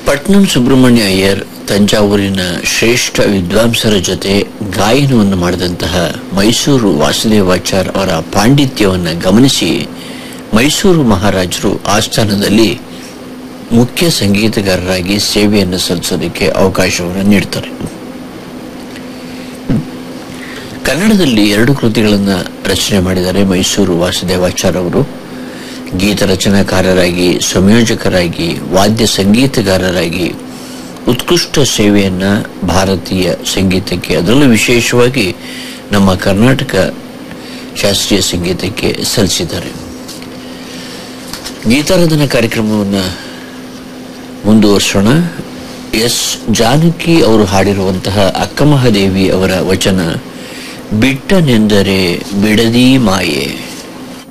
ಪಟ್ನಂ ಸುಬ್ರಹ್ಮಣ್ಯ ಅಯ್ಯರ್ ತಂಜಾವೂರಿನ ಶ್ರೇಷ್ಠ ವಿದ್ವಾಂಸರ ಜೊತೆ ಗಾಯನವನ್ನು ಮಾಡಿದಂತಹ ಮೈಸೂರು ವಾಸುದೇವಾಚಾರ್ ಅವರ ಪಾಂಡಿತ್ಯವನ್ನು ಗಮನಿಸಿ ಮೈಸೂರು ಮಹಾರಾಜರು ಆಸ್ಥಾನದಲ್ಲಿ ಮುಖ್ಯ ಸಂಗೀತಗಾರರಾಗಿ ಸೇವೆಯನ್ನು ಸಲ್ಲಿಸೋದಕ್ಕೆ ಅವಕಾಶವನ್ನು ನೀಡ್ತಾರೆ ಕನ್ನಡದಲ್ಲಿ ಎರಡು ಕೃತಿಗಳನ್ನು ರಚನೆ ಮಾಡಿದ್ದಾರೆ ಮೈಸೂರು ವಾಸುದೇವಾಚಾರ್ ಅವರು ಗೀತ ರಚನಾಕಾರರಾಗಿ ಸಂಯೋಜಕರಾಗಿ ವಾದ್ಯ ಸಂಗೀತಗಾರರಾಗಿ ಉತ್ಕೃಷ್ಟ ಸೇವೆಯನ್ನ ಭಾರತೀಯ ಸಂಗೀತಕ್ಕೆ ಅದರಲ್ಲೂ ವಿಶೇಷವಾಗಿ ನಮ್ಮ ಕರ್ನಾಟಕ ಶಾಸ್ತ್ರೀಯ ಸಂಗೀತಕ್ಕೆ ಸಲ್ಲಿಸಿದ್ದಾರೆ ಗೀತಾರಾಧನಾ ಕಾರ್ಯಕ್ರಮವನ್ನು ಮುಂದುವರ್ಸೋಣ ಎಸ್ ಜಾನಕಿ ಅವರು ಹಾಡಿರುವಂತಹ ಅಕ್ಕಮಹಾದೇವಿ ಅವರ ವಚನ ಬಿಟ್ಟನೆಂದರೆ ಬಿಡದಿ ಮಾಯೆ